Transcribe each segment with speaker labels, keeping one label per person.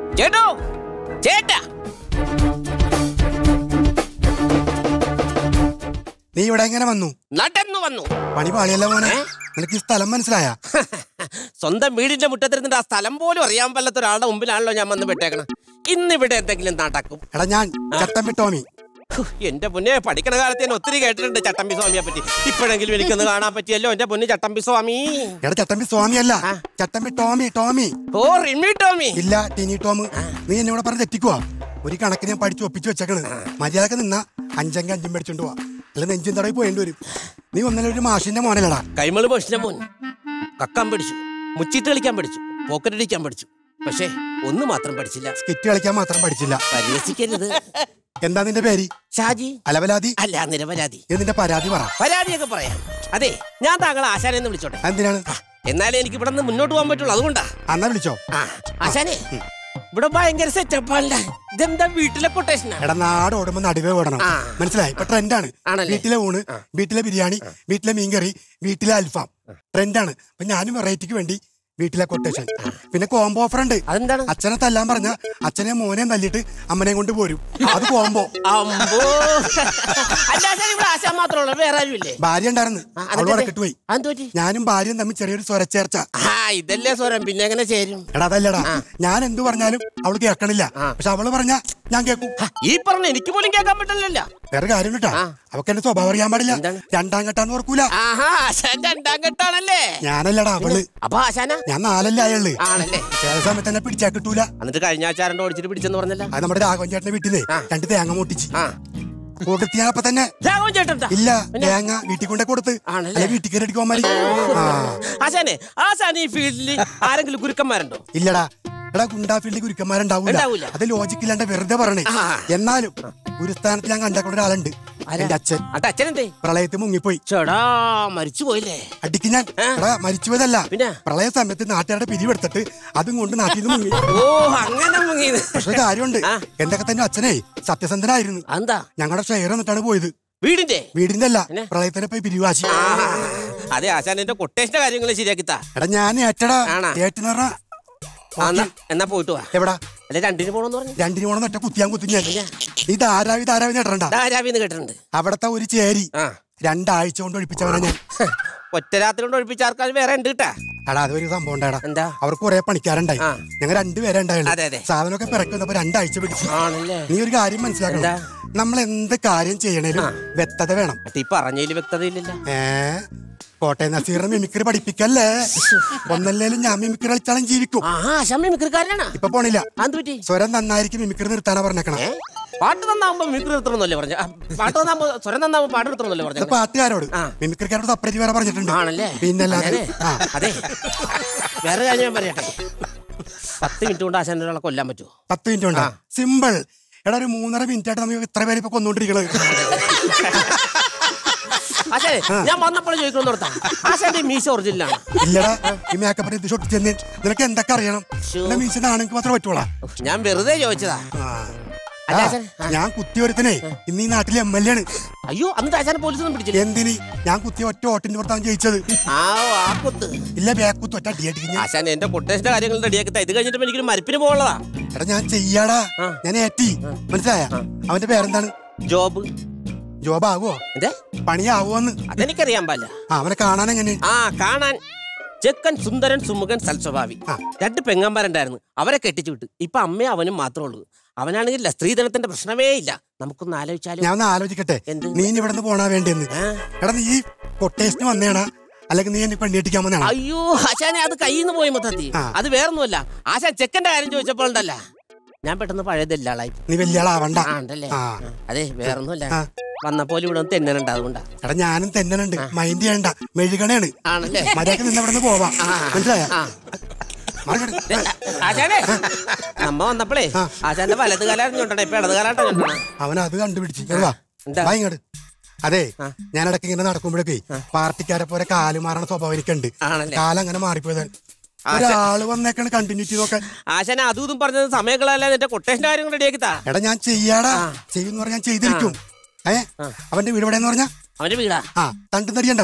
Speaker 1: ചേട്ടോ ചേട്ടാ
Speaker 2: നീ ഇവിടെ എങ്ങനെ വന്നു
Speaker 1: നടന്നു വന്നു
Speaker 2: പണി പാളിയല്ല മോനെ നിനക്ക് ഈ സ്ഥലം മനസ്സിലായ
Speaker 1: സ്വന്തം വീടിന്റെ മുറ്റത്തിരുന്നിട്ട് ആ സ്ഥലം പോലും അറിയാൻ പറ്റാത്ത ഒരാളുടെ മുമ്പിലാണല്ലോ ഞാൻ വന്ന് വിട്ടേക്കണം ഇന്നിവിടെ എന്തെങ്കിലും നടക്കും
Speaker 2: എടാ ഞാൻ ചട്ടമ്പി ടോമി
Speaker 1: ഹു, എന്റെ പൊന്നെ പഠിക്കണ കാലത്ത് ഞാൻ ഒത്തിരി കേട്ടിട്ടുണ്ട് ചട്ടമ്പി സ്വാമിയെ പറ്റി ഇപ്പോഴെങ്കിലും എനിക്കൊന്ന് കാണാൻ പറ്റിയല്ലോ എന്റെ പൊന്ന് ചട്ടമ്പി സ്വാമി
Speaker 2: എടാ ചട്ടമ്പി സ്വാമി അല്ല
Speaker 1: ആ.
Speaker 2: ചട്ടമ്പി ടോമി ടോമി
Speaker 1: ഓ റിമി ടോമി
Speaker 2: ഇല്ല ടിനി ടോം നീ എന്നെ ഇവിടെ പറഞ്ഞ് തെറ്റിക്കുവാ ഒരു കണക്കിന് ഞാൻ പഠിച്ചു ഒപ്പിച്ചു വെച്ചേക്കണ് മര്യാദക്ക് നിന്നാ അഞ്ചെങ്കിൽ അഞ്ചും മേടിച്ചോണ്ട് പോവാ അല്ല നെഞ്ചും തടവി പോയേണ്ടി വരും നീ ഒന്നല്ല ഒരു മാഷിന്റെ മോനല്ലടാ
Speaker 1: കൈമള് ഭക്ഷണ മോൻ കക്കാൻ പഠിച്ചു മുച്ചിട്ട് കളിക്കാൻ പഠിച്ചു പോക്കറ്റ് അടിക്കാൻ പഠിച്ചു പക്ഷേ ഒന്ന് മാത്രം പഠിച്ചില്ല
Speaker 2: സ്കിറ്റ് കളിക്കാൻ മാത്രം പഠിച്ചില്ല
Speaker 1: പരിഹസിക്കരുത്
Speaker 2: എന്താ നിന്റെ പേര്
Speaker 1: ഷാജി
Speaker 2: അലവലാതി
Speaker 1: അല്ല നിരപരാധി
Speaker 2: നീ നിന്റെ പരാതി പറ
Speaker 1: പരാതിയൊക്കെ പറയാം അതെ ഞാൻ താങ്കളെ ആശാനെന്ന് വിളിച്ചോട്ടെ
Speaker 2: എന്തിനാണ്
Speaker 1: എന്നാലേ എനിക്ക് ഇവിടെ നിന്ന് മുന്നോട്ട് പോകാൻ പറ്റുള്ളൂ അതുകൊണ്ടാ
Speaker 2: അന്നാ വിളിച്ചോ
Speaker 1: ആ ആശാനെ ഇവിടെ ഭയങ്കര സെറ്റപ്പാണല്ല ഇതെന്താ വീട്ടിലെ കൊട്ടേഷനാ
Speaker 2: എടാ നാട് ഓടുമ്പോ നടുവേ ഓടണം
Speaker 1: ആ.
Speaker 2: മനസ്സിലായി ഇപ്പൊ ട്രെൻഡാണ്
Speaker 1: ആണല്ലേ?
Speaker 2: വീട്ടിലെ ഊണ് വീട്ടിലെ ബിരിയാണി വീട്ടിലെ മീൻകറി വീട്ടിലെ അൽഫാം ട്രെൻഡാണ് അപ്പൊ ഞാനും വെറൈറ്റിക്ക് വേണ്ടി വീട്ടിലെ കൊട്ടേഷൻ പിന്നെ കോംബോ ഓഫർ ഉണ്ട്
Speaker 1: അതെന്താണ്
Speaker 2: അച്ഛനെ തല്ലാൻ പറഞ്ഞ അച്ഛനെ മോനെ തല്ലിട്ട് അമ്മനെയും കൊണ്ട് പോരും അത് കോംബോ
Speaker 1: അമ്പോ അല്ല ആശാൻ ഇവിടെ ആശാൻ മാത്രമല്ല വേറെ ആരും ഇല്ലേ
Speaker 2: ഭാര്യ ഉണ്ടായിരുന്നു
Speaker 1: ആ,
Speaker 2: അവള്
Speaker 1: എന്നിട്ട്
Speaker 2: വടക്കിട്ട് പോയി
Speaker 1: അതെന്ത് പറ്റി
Speaker 2: ഞാനും ഭാര്യയും തമ്മിൽ ചെറിയൊരു സ്വരച്ചേർച്ച
Speaker 1: ആ ഇതല്ലേ സ്വരം പിന്നെ എങ്ങനെ ചേരും
Speaker 2: എടാ അതല്ലടാ ഞാൻ എന്തു പറഞ്ഞാലും അവള് കേൾക്കണില്ല പക്ഷെ അവള് പറഞ്ഞ ഞാൻ കേൾക്കും
Speaker 1: ആ, ഈ പറഞ്ഞ എനിക്ക് പോലും കേൾക്കാൻ പറ്റില്ലല്ലോ
Speaker 2: വേറെ കാര്യം കേട്ടാ അവക്ക് എന്റെ സ്വഭാവം അറിയാൻ പാടില്ല
Speaker 1: എന്താണ്?
Speaker 2: രണ്ടാം ഘട്ടാന്ന് ഓർക്കൂല
Speaker 1: ആഹാ ആശാൻ രണ്ടാം കെട്ടാണല്ലേ
Speaker 2: ഞാനല്ലടാ അവള്
Speaker 1: അപ്പൊ ആശാന
Speaker 2: ഞാൻ നാലല്ലേ അയാള്
Speaker 1: ആണല്ലേ
Speaker 2: ചില സമയത്ത് എന്നെ പിടിച്ചാ കിട്ടൂല
Speaker 1: എന്നിട്ട് കഴിഞ്ഞ ആഴ്ച ആരണ്ടോ ഓടിച്ചിട്ട് പിടിച്ചെന്ന് പറഞ്ഞല്ല
Speaker 2: അത് നമ്മുടെ രാഘവൻ ചേട്ടന്റെ വീട്ടിൽ നിന്ന് രണ്ട് തേങ്ങ മുട്ടിച്ച്
Speaker 1: ആ
Speaker 2: കൊടുത്ത് ഞാൻ അപ്പൊ തന്നെ
Speaker 1: രാഘവൻ ചേട്ടൻ
Speaker 2: ഇല്ല തേങ്ങ വീട്ടിൽ കൊണ്ടേ കൊടുത്ത്
Speaker 1: ആണല്ലേ?
Speaker 2: അല്ലെ വീട്ടിൽ കയറി അടിക്കാൻ മതി ആ
Speaker 1: ആശാനെ ആശാൻ ഈ ഫീൽഡിൽ ആരെങ്കിലും ഗുരുക്കന്മാരുണ്ടോ
Speaker 2: ഇല്ലടാ എടാ ഗുണ്ടാ ഫീൽഡിൽ ഗുരുക്കന്മാരുണ്ടാവൂല
Speaker 1: ഉണ്ടാവൂല.
Speaker 2: അത് ലോജിക്കില്ലാണ്ട് വെറുതെ പറയണേ
Speaker 1: ആ.
Speaker 2: എന്നാലും ഒരു സ്ഥാനത്ത് ഞാൻ കണ്ടേക്കുന്ന ഒരാളുണ്ട് എന്റെ അച്ഛൻ
Speaker 1: അട്ട അച്ഛനെന്തേ
Speaker 2: പ്രളയത്തിൽ മുങ്ങിപ്പോയി
Speaker 1: ചേടാ മരിച്ചു പോയില്ലേ
Speaker 2: അടിക്ക് ഞാൻ എടാ മരിച്ചുപോയതല്ല
Speaker 1: പിന്നെ?
Speaker 2: പ്രളയ സമയത്ത് നാട്ടുകാരുടെ പിരിവെടുത്തിട്ട് അതും കൊണ്ട് നാട്ടിൽ നിന്ന് മുങ്ങി
Speaker 1: ഓ അങ്ങനെ മുങ്ങിയത്
Speaker 2: പക്ഷെ ഒരു കാര്യമുണ്ട്
Speaker 1: ആ.
Speaker 2: എന്തൊക്കെ തന്നെ അച്ഛനെ സത്യസന്ധനായിരുന്നു
Speaker 1: എന്താ
Speaker 2: ഞങ്ങളുടെ ഷെയർ എന്നിട്ടാണ് പോയത്
Speaker 1: വീടിന്റെ
Speaker 2: വീടിന്റെ അല്ല
Speaker 1: പിന്നെ?
Speaker 2: പ്രളയത്തിനെ പോയി പിരിവാശി
Speaker 1: ആ, അതെ ആശാൻ എന്റെ കൊട്ടേഷന്റെ കാര്യങ്ങൾ ശരിയാക്കിത്താ
Speaker 2: എടാ ഞാൻ ഏറ്റടാ
Speaker 1: ആണാ?
Speaker 2: ഏറ്റെന്ന് പറഞ്ഞാ
Speaker 1: ആ, എന്നാ എന്നാ പോയിട്ട് വാ
Speaker 2: എവിടാ
Speaker 1: അല്ലെ രണ്ടിന് പോണെന്ന് പറഞ്ഞു
Speaker 2: രണ്ടിന് പോണെന്ന് ഒറ്റ കുത്തിയാൻ കുത്തി ഞാൻ ഇത് ആരാവി താരാവി നേട്ടണ്ട
Speaker 1: ധാരാവിന്ന് കേട്ടിട്ടുണ്ട്
Speaker 2: അവിടത്തെ ഒരു ചേരി
Speaker 1: ആ
Speaker 2: രണ്ടാഴ്ച കൊണ്ട് ഒഴിപ്പിച്ചവനാ ഞാൻ
Speaker 1: ഒറ്റ രാത്രി കൊണ്ട് ഒഴിപ്പിച്ച ആൾക്കാർ വേറെ ഉണ്ട് കേട്ടാ
Speaker 2: എടാ അതൊരു സംഭവം ഉണ്ടാടാ
Speaker 1: എന്താ
Speaker 2: അവർക്ക് കുറെ പണിക്കാരുണ്ടായി
Speaker 1: ആ.
Speaker 2: ഞങ്ങൾ രണ്ടുപേരെ
Speaker 1: അതെ,
Speaker 2: ഉണ്ടായുള്ളൂ
Speaker 1: അതെ.
Speaker 2: സാധനമൊക്കെ പിറക്കി വന്നപ്പോ രണ്ടാഴ്ച പിടിച്ചു
Speaker 1: ആണല്ലേ
Speaker 2: നീ ഒരു കാര്യം മനസ്സിലാക്കണം
Speaker 1: എന്താ?
Speaker 2: നമ്മൾ എന്ത് കാര്യം ചെയ്യണേലും വ്യക്തത വേണം
Speaker 1: അട്ട് ഈ പറഞ്ഞതിൽ വ്യക്തതയില്ലല്ലോ
Speaker 2: ഏ കോട്ടയം നസീറിനെ മിമിക്രി പഠിപ്പിക്കല്ലേ ഒന്നല്ലേലും ഞാൻ മിമിക്രി കളിച്ചാലും ജീവിക്കും
Speaker 1: ആ ആശാൻ മിമിക്രിക്കാരനാണ്
Speaker 2: ഇപ്പൊ പോണില്ല
Speaker 1: അത് പറ്റി
Speaker 2: സ്വരം നന്നായിരിക്കും മിമിക്രി നിർത്താനാ പറഞ്ഞേക്കണം
Speaker 1: ഏ പാട്ട് നന്നാവുമ്പോ മിമിക്രി നിർത്തണമെന്നല്ലേ പറഞ്ഞ പാട്ട് നന്നാവുമ്പോ സ്വരം നന്നാവുമ്പോ പാട്ട് നിർത്തണമെന്നല്ലേ
Speaker 2: ഇത്
Speaker 1: പറഞ്ഞത്
Speaker 2: പാട്ടുകാരോട്
Speaker 1: ആ.
Speaker 2: മിമിക്രിക്കാരോട് സെപ്പറേറ്റ് വേറെ പറഞ്ഞിട്ടുണ്ട്
Speaker 1: ആണല്ലേ
Speaker 2: പിന്നല്ലാതെ
Speaker 1: അങ്ങനെ?
Speaker 2: ആ
Speaker 1: അതെ വേറെ കാര്യം ഞാൻ പറയട്ടെ പത്ത് മിനിറ്റ് കൊണ്ട് ആശാൻ ഒരാളെ കൊല്ലാൻ പറ്റുമോ
Speaker 2: പത്ത് മിനിറ്റ് ഉണ്ടാ സിമ്പിൾ എടാ ഒരു മൂന്നര മിനിറ്റ് ആയിട്ട് നമുക്ക് ഇത്ര പേര് ഇപ്പൊ കൊന്നുകൊണ്ടിരിക്കണത്
Speaker 1: ആശാനെ ഞാൻ വന്നപ്പോൾ ചോദിക്കണം ഓർത്താ ആശാന്റെ മീശ ഒറിജിനലാണ്
Speaker 2: ഇല്ലടാ ഈ മേക്കപ്പ് ഇത് ഷോട്ട് ചെന്ന് നിനക്ക് എന്തൊക്കെ അറിയണം
Speaker 1: ശ്ശോ.
Speaker 2: എന്റെ മീശ നാണെങ്കിൽ മാത്രമേ പറ്റൂടാ
Speaker 1: ഞാൻ വെറുതെ ചോദിച്ചതാ അല്ല ആശാൻ ആ.
Speaker 2: ഞാൻ കുത്തിയ ഒരുത്തനെ ഇന്ന് ഈ നാട്ടിലെ എം എൽ എ ആണ്
Speaker 1: അയ്യോ അന്ന് ആശാനെ പോലീസൊന്നും പിടിച്ചില്ല
Speaker 2: എന്തിന് ഞാൻ കുത്തിയ ഒറ്റ ഓട്ടിന്റെ പുറത്താണ് ജയിച്ചത്
Speaker 1: ആ ആ കുത്ത്
Speaker 2: ഇല്ല ബാക്കുത്ത് ഒറ്റ അടിയടിക്ക് ഞാൻ
Speaker 1: ആശാൻ എന്റെ കൊട്ടേഷന്റെ കാര്യങ്ങൾ റെഡിയാക്കി ഇത് കഴിഞ്ഞിട്ട് എനിക്കൊരു മരിപ്പിന് പോകാനുള്ളതാ
Speaker 2: എടാ ഞാൻ ചെയ്യാടാ
Speaker 1: ആ.
Speaker 2: ഞാൻ ഏറ്റി മനസ്സിലായ അവന്റെ പേരെന്താണ്
Speaker 1: ജോബ്
Speaker 2: ജോബ് ആവോ
Speaker 1: എന്തേ
Speaker 2: പണിയാവോന്ന്
Speaker 1: അതെനിക്കറിയാൻ പാടില്ല
Speaker 2: ആ, അവനെ കാണാൻ എങ്ങനെ
Speaker 1: ആ കാണാൻ ചെക്കൻ സുന്ദരൻ സുമുഖൻ സൽസ്വഭാവി
Speaker 2: ആ.
Speaker 1: രണ്ട് പെങ്ങന്മാരുണ്ടായിരുന്നു അവരെ കെട്ടിച്ചു വിട്ടു ഇപ്പൊ അമ്മയും അവനും മാത്രമേ ഉള്ളൂ അവനാണെങ്കിൽ സ്ത്രീധനത്തിന്റെ പ്രശ്നമേ ഇല്ല നമുക്കൊന്ന് ആലോചിച്ചാലും
Speaker 2: ഞാൻ ഒന്ന് ആലോചിക്കട്ടെ
Speaker 1: എന്ത്?
Speaker 2: നീ ഇനി ഇവിടെ നിന്ന് പോണാ വേണ്ടിയെന്ന്
Speaker 1: ആ?
Speaker 2: എടാ നീ കൊട്ടേഷന് വന്നേണ അല്ലെങ്കിൽ നീ എന്നെ പെണ്ണിട്ടിക്കാൻ വന്നേണ
Speaker 1: അയ്യോ ആശാനെ അത് കയ്യിൽ നിന്ന് പോയി മൊത്തത്തി
Speaker 2: ആ.
Speaker 1: അത് വേറൊന്നുമല്ല ആശാൻ ചെക്കന്റെ കാര്യം ചോദിച്ചപ്പോൾ ഉണ്ടല്ല ഞാൻ പെട്ടെന്ന് പഴയതല്ല ആളായി
Speaker 2: നീ വലിയ ആളാവണ്ട
Speaker 1: ആ ഉണ്ടല്ലേ
Speaker 2: ആ.
Speaker 1: അതെ വേറൊന്നുമല്ല
Speaker 2: ആ.
Speaker 1: വന്നപ്പോൾ ഇവിടെ ഒന്ന് തെന്നനുണ്ട് അതുകൊണ്ടാ
Speaker 2: എടാ ഞാനും തെന്നനുണ്ട് മൈൻഡ് ചെയ്യണ്ട മെഴുകണേണ്
Speaker 1: ആണല്ലേ
Speaker 2: മര്യാദക്ക് നിന്ന് ഇവിടെ നിന്ന് പോവാം
Speaker 1: ആ.
Speaker 2: മനസ്സിലായ
Speaker 1: ആ. ദേ, ആശാനെ നമ്മ വന്നപ്പോഴേ ആശാന്റെ വലത് കാലാണ് ഞൊണ്ടണേ ഇപ്പൊ ഇടത് കാലാട്ടോ ഞൊണ്ടണേ
Speaker 2: അവൻ അത് കണ്ടുപിടിച്ച് ഇങ്ങട് വാ
Speaker 1: എന്താ?
Speaker 2: വാ ഇങ്ങട് അതെ ഞാൻ ഇടയ്ക്ക് ഇങ്ങനെ നടക്കുമ്പോഴൊക്കെ പാർട്ടിക്കാരെ പോലെ കാല് മാറണ സ്വഭാവം എനിക്കുണ്ട്
Speaker 1: ആണല്ലേ
Speaker 2: കാലം അങ്ങനെ മാറിപ്പോയതാണ് ഒരാള് വന്നേക്കാണ് കണ്ടിന്യൂറ്റി നോക്കാൻ
Speaker 1: ആശാന അതും ഇതും പറഞ്ഞത് സമയങ്ങളല്ല എന്റെ കൊട്ടേഷന്റെ കാര്യങ്ങൾ റെഡിയാക്കി താ
Speaker 2: എടാ ഞാൻ ചെയ്യാടാ ചെയ്യുന്ന പറഞ്ഞാൽ ഞാൻ ചെയ്തിരിക്കും ഏ അവന്റെ വീട് എവിടെയെന്ന് പറഞ്ഞാ
Speaker 1: അവന്റെ വീടാ
Speaker 2: ആ തണ്ടും തടിയണ്ട അവന്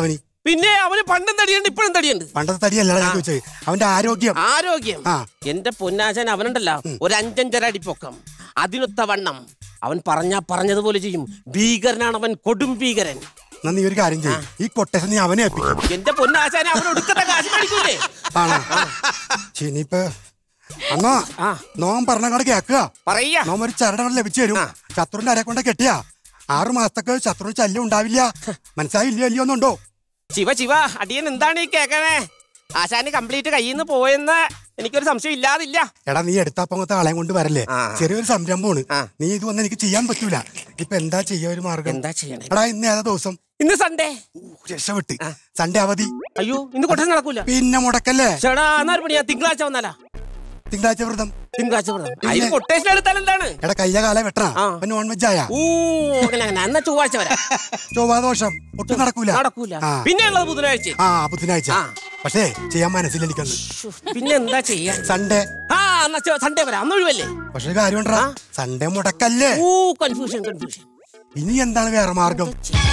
Speaker 1: പിന്നെ അവന് പണ്ടും തടിയുണ്ട് ഇപ്പോഴും തടിയുണ്ട്
Speaker 2: പണ്ടത്തെ തടിയല്ല ഞാൻ ചോദിച്ചത് അവന്റെ ആരോഗ്യം
Speaker 1: ആരോഗ്യം
Speaker 2: ആ.
Speaker 1: എന്റെ പൊന്നാശൻ അവനുണ്ടല്ലോ ഒരു അഞ്ചഞ്ചര അടി പൊക്കം അതിനൊത്ത വണ്ണം അവൻ പറഞ്ഞാ പറഞ്ഞതുപോലെ ചെയ്യും ഭീകരനാണ് അവൻ കൊടും ഭീകരൻ
Speaker 2: എന്നാ നീ ഒരു കാര്യം ചെയ്യും ഈ കൊട്ടേഷൻ നീ അവനെ ഏൽപ്പിക്കും
Speaker 1: എന്റെ പൊന്നാശാനെ അവൻ ഒടുക്കത്തെ കാശ് മേടിക്കൂലേ
Speaker 2: ആണോ ഇനിയിപ്പോ അന്നോ
Speaker 1: ആ.
Speaker 2: നോൻ പറഞ്ഞ കട കേക്കുക
Speaker 1: പറയ
Speaker 2: നോം ഒരു ചരടങ്ങൾ ലഭിച്ചു തരും
Speaker 1: ആ.
Speaker 2: ശത്രുവിന്റെ അരെ കൊണ്ട് കെട്ടിയാ ആറു മാസത്തൊക്കെ ശത്രു ശല്യം ഉണ്ടാവില്ല മനസ്സിലായില്ലയോ ഇല്ലയോ എന്നുണ്ടോ
Speaker 1: ശിവ ശിവ അടിയൻ എന്താണ് ഈ കേക്കണേ ആശാന് കംപ്ലീറ്റ് കയ്യിൽ നിന്ന് പോയെന്ന് എനിക്കൊരു സംശയം ഇല്ലാതില്ല
Speaker 2: എടാ നീ എടുത്താ പൊങ്ങത്തെ ആളെ കൊണ്ട് വരല്ലേ
Speaker 1: ആ.
Speaker 2: ചെറിയൊരു സംരംഭമാണ്
Speaker 1: ആ.
Speaker 2: നീ ഇത് വന്ന് എനിക്ക് ചെയ്യാൻ പറ്റൂല ഇപ്പൊ എന്താ ചെയ്യാ ഒരു മാർഗം
Speaker 1: എന്താ ചെയ്യണേ
Speaker 2: എടാ ഇന്ന് ഏതാ ദിവസം
Speaker 1: ഇന്ന് സൺഡേ
Speaker 2: രക്ഷപ്പെട്ട് സൺഡേ അവധി
Speaker 1: അയ്യോ ഇന്ന് കൊട്ടേഷൻ നടക്കൂല
Speaker 2: പിന്നെ മുടക്കല്ലേ
Speaker 1: ചേടാ എന്നാ പണിയാ തിങ്കളാഴ്ച വന്നാലാ
Speaker 2: തിങ്കളാഴ്ച വ്രതം
Speaker 1: തിങ്കളാഴ്ച വ്രതം അതിന് കൊട്ടേഷൻ എടുത്താൽ എന്താണ്
Speaker 2: എടാ കയ്യ കാല വെട്ടണ
Speaker 1: ആ.
Speaker 2: അപ്പൊ നോൺ വെജ് ആയ
Speaker 1: ഊ അങ്ങനെ അങ്ങനെ എന്നാ ചൊവ്വാഴ്ച വരാം
Speaker 2: ചൊവ്വാദോഷം ഒട്ടും നടക്കൂല
Speaker 1: നടക്കൂല
Speaker 2: ആ.
Speaker 1: പിന്നെ ഉള്ളത് ബുധനാഴ്ച
Speaker 2: ആ ബുധനാഴ്ച
Speaker 1: ആ.
Speaker 2: പക്ഷേ ചെയ്യാൻ മനസ്സിൽ എനിക്കൊന്ന്
Speaker 1: ശ്ശോ, പിന്നെ എന്താ ചെയ്യാ
Speaker 2: സൺഡേ
Speaker 1: ആ എന്നാ ചെ- സൺഡേ വരാം അന്ന് ഒഴിവല്ലേ
Speaker 2: പക്ഷെ ഒരു കാര്യം ഉണ്ടോ സൺഡേ മുടക്കല്ലേ
Speaker 1: ഊ കൺഫ്യൂഷൻ കൺഫ്യൂഷൻ
Speaker 2: ഇനി എന്താണ് വേറെ മാർഗം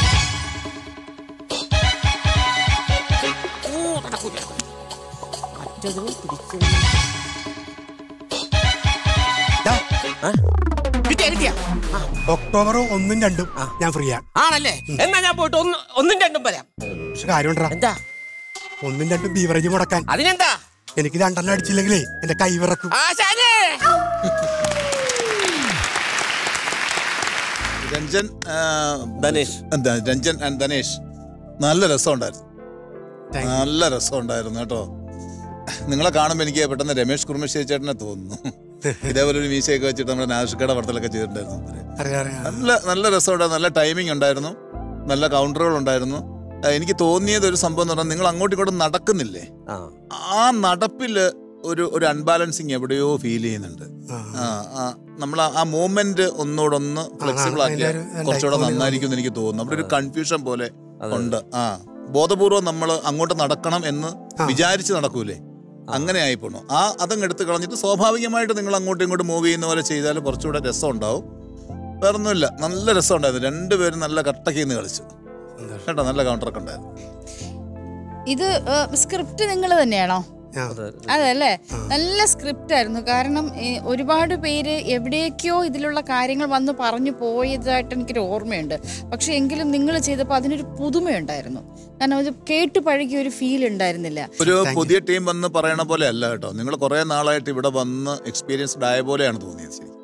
Speaker 1: ഊ നടക്കൂല മറ്റതും പിടിച്ചു
Speaker 2: ദാ,
Speaker 1: ആ? കിട്ടിയാ കിട്ടിയാ ആ,
Speaker 2: ഒക്ടോബർ ഒന്നും രണ്ടും ഞാൻ ഫ്രീ ആണ്
Speaker 1: ആണല്ലേ എന്നാ ഞാൻ പോയിട്ട് ഒന്ന് ഒന്നും രണ്ടും വരാം
Speaker 2: പക്ഷെ കാര്യം ഉണ്ടോ
Speaker 1: എന്താ
Speaker 2: ഒന്നും രണ്ടും ബീവറേജ് മുടക്കാൻ
Speaker 1: അതിനെന്താ
Speaker 2: എനിക്ക് രണ്ടെണ്ണം അടിച്ചില്ലെങ്കിലേ എന്റെ കൈ വിറക്കും
Speaker 1: ആശാനേ
Speaker 3: രഞ്ജൻ ആ,
Speaker 1: ധനേഷ്
Speaker 3: എന്താ രഞ്ജൻ ആൻഡ് ധനേഷ് നല്ല രസമുണ്ടായിരുന്നു
Speaker 2: Thank you.
Speaker 3: നല്ല രസമുണ്ടായിരുന്നു കേട്ടോ നിങ്ങളെ കാണുമ്പോൾ എനിക്ക് പെട്ടെന്ന് രമേഷ് കുർമശ്ശേരി ചേട്ടനെ തോന്നുന്നു ഇതേപോലെ ഒരു മീശയൊക്കെ വെച്ചിട്ട് നമ്മുടെ നാഷിക്കയുടെ പടത്തിലൊക്കെ ചെയ്തിട്ടുണ്ടായിരുന്നു
Speaker 2: അറിയാം അറിയാം
Speaker 3: നല്ല നല്ല രസമുണ്ടായിരുന്നു നല്ല ടൈമിംഗ് ഉണ്ടായിരുന്നു നല്ല കൗണ്ടറുകൾ ഉണ്ടായിരുന്നു ആ, എനിക്ക് തോന്നിയത് ഒരു സംഭവം എന്ന് പറഞ്ഞാൽ നിങ്ങൾ അങ്ങോട്ടും ഇങ്ങോട്ടും നടക്കുന്നില്ലേ
Speaker 1: ആ
Speaker 3: ആ നടപ്പില് ഒരു ഒരു അൺബാലൻസിങ് എവിടെയോ ഫീൽ ചെയ്യുന്നുണ്ട്
Speaker 2: ആ.
Speaker 3: ആ ആ നമ്മൾ ആ മൂവ്മെന്റ് ഒന്നുകൂടെ ഒന്ന് ഫ്ലെക്സിബിൾ
Speaker 2: അതിന്റെ
Speaker 3: ആക്കിയാൽ
Speaker 2: ഒരു എന്താ
Speaker 3: കുറച്ചുകൂടെ
Speaker 2: ഇപ്പൊ
Speaker 3: നന്നായിരിക്കും എന്ന് എനിക്ക് തോന്നുന്നു അവിടെ ഒരു കൺഫ്യൂഷൻ പോലെ ഉണ്ട് ആ ബോധപൂർവം നമ്മൾ അങ്ങോട്ട് നടക്കണം എന്ന് വിചാരിച്ച് നടക്കൂലേ അങ്ങനെ ആയിപ്പോണു ആ അതങ്ങ് എടുത്ത് കളഞ്ഞിട്ട് സ്വാഭാവികമായിട്ട് നിങ്ങൾ അങ്ങോട്ടും ഇങ്ങോട്ടും മൂവ് ചെയ്യുന്ന പോലെ ചെയ്താൽ കുറച്ചുകൂടെ രസം ഉണ്ടാവും വേറൊന്നുമില്ല നല്ല രസം ഉണ്ടായിരുന്നു രണ്ടുപേരും നല്ല കട്ടക്കി നിന്ന് കളിച്ചു കേട്ടോ നല്ല കൗണ്ടറൊക്കെ ഉണ്ടായിരുന്നു
Speaker 4: ഇത് സ്ക്രിപ്റ്റ് നിങ്ങൾ തന്നെയാണോ
Speaker 2: ആ.
Speaker 4: അതല്ലേ നല്ല സ്ക്രിപ്റ്റ് ആയിരുന്നു കാരണം ഏ, ഒരുപാട് പേര് എവിടേക്കോ ഇതിലുള്ള കാര്യങ്ങൾ വന്ന് പറഞ്ഞു പോയതായിട്ട് എനിക്കൊരു ഓർമ്മയുണ്ട് പക്ഷെ എങ്കിലും നിങ്ങൾ ചെയ്തപ്പോൾ അതിനൊരു പുതുമയുണ്ടായിരുന്നു കാരണം അത് കേട്ട് പഴകിയ ഒരു ഫീൽ ഉണ്ടായിരുന്നില്ല
Speaker 3: ഒരു പുതിയ ടീം വന്ന് പറയണ പോലെ അല്ല കേട്ടോ നിങ്ങൾ കുറെ നാളായിട്ട് ഇവിടെ വന്ന് എക്സ്പീരിയൻസ്ഡ് ആയ പോലെയാണ് തോന്നിയത് ശരി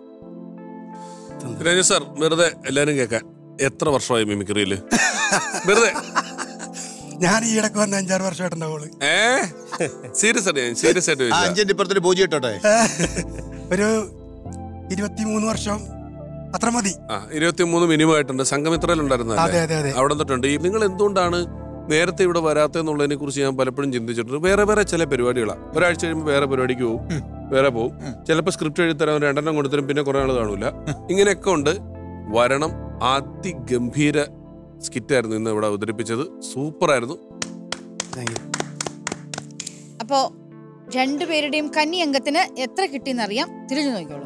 Speaker 5: രഞ്ജു സാർ വെറുതെ എല്ലാരും കേൾക്കാൻ എത്ര വർഷമായി മിമിക്രിയില് വെറുതെ
Speaker 2: ഞാൻ ഈ ഇടക്ക് വന്ന അഞ്ചാറ് വർഷമായിട്ടുണ്ടാവുള്ളൂ
Speaker 5: ഏ സീരിയസ് ആയിട്ട് ഞാൻ സീരിയസ് ആയിട്ട്
Speaker 3: ആ
Speaker 5: ചോദിച്ചതാ.
Speaker 3: അഞ്ചിന്റെ ഇപ്പുറത്തൊരു പൂജ ഇട്ടോട്ടെ
Speaker 2: ഒരു ഇരുപത്തിമൂന്ന് വർഷം അത്ര മതി
Speaker 5: ആ ഇരുപത്തി മൂന്ന് മിനിമം ആയിട്ടുണ്ട് സംഘമിത്രയിലുണ്ടായിരുന്നല്ലേ
Speaker 2: അതെ അതെ അതെ
Speaker 5: അവിടെ തൊട്ടുണ്ട് ഈ നിങ്ങൾ എന്തുകൊണ്ടാണ് നേരത്തെ ഇവിടെ വരാത്തെന്നുള്ളതിനെ കുറിച്ച് ഞാൻ പലപ്പോഴും ചിന്തിച്ചിട്ടുണ്ട് വേറെ വേറെ ചില പരിപാടികളാണ് ഒരാഴ്ച കഴിയുമ്പോൾ വേറെ പരിപാടിക്ക് പോകും വേറെ പോകും ചിലപ്പോൾ സ്ക്രിപ്റ്റ് എഴുതരാൻ രണ്ടെണ്ണം കൊടുത്തരും പിന്നെ കുറെ ആൾ കാണൂല ഇങ്ങനെയൊക്കെ ഉണ്ട് വരണം അതിഗംഭീര സ്കിറ്റായിരുന്നു ഇന്ന് ഇവിടെ അവതരിപ്പിച്ചത് സൂപ്പറായിരുന്നു
Speaker 2: Thank you.
Speaker 4: അപ്പോൾ രണ്ടുപേരുടെയും കന്നി അംഗത്തിന് എത്ര കിട്ടിയെന്നറിയാം തിരിഞ്ഞു നോക്കിക്കോളൂ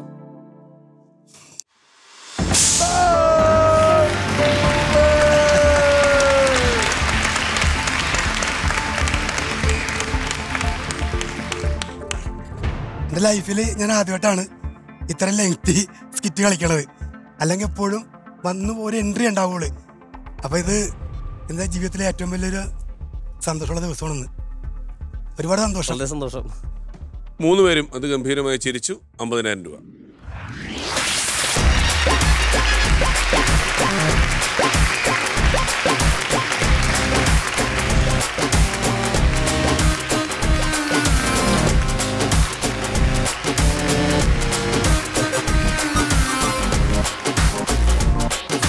Speaker 2: എൻ്റെ ലൈഫിൽ ഞാൻ ആദ്യമായിട്ടാണ് ഇത്ര ലെങ്തി സ്കിറ്റ് കളിക്കണത് അല്ലെങ്കിൽ എപ്പോഴും വന്ന് ഒരു എൻട്രി ഉണ്ടാവുള്ളൂ അപ്പോൾ ഇത് എന്താ ജീവിതത്തിലെ ഏറ്റവും വലിയൊരു സന്തോഷമുള്ള ദിവസമാണെന്ന് ഒരുപാട് സന്തോഷം
Speaker 1: വളരെ സന്തോഷം
Speaker 5: മൂന്ന് പേരും അത് ഗംഭീരമായി ചിരിച്ചു അമ്പതിനായിരം രൂപ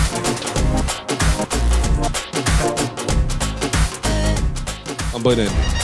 Speaker 5: അമ്പതിനായിരം രൂപ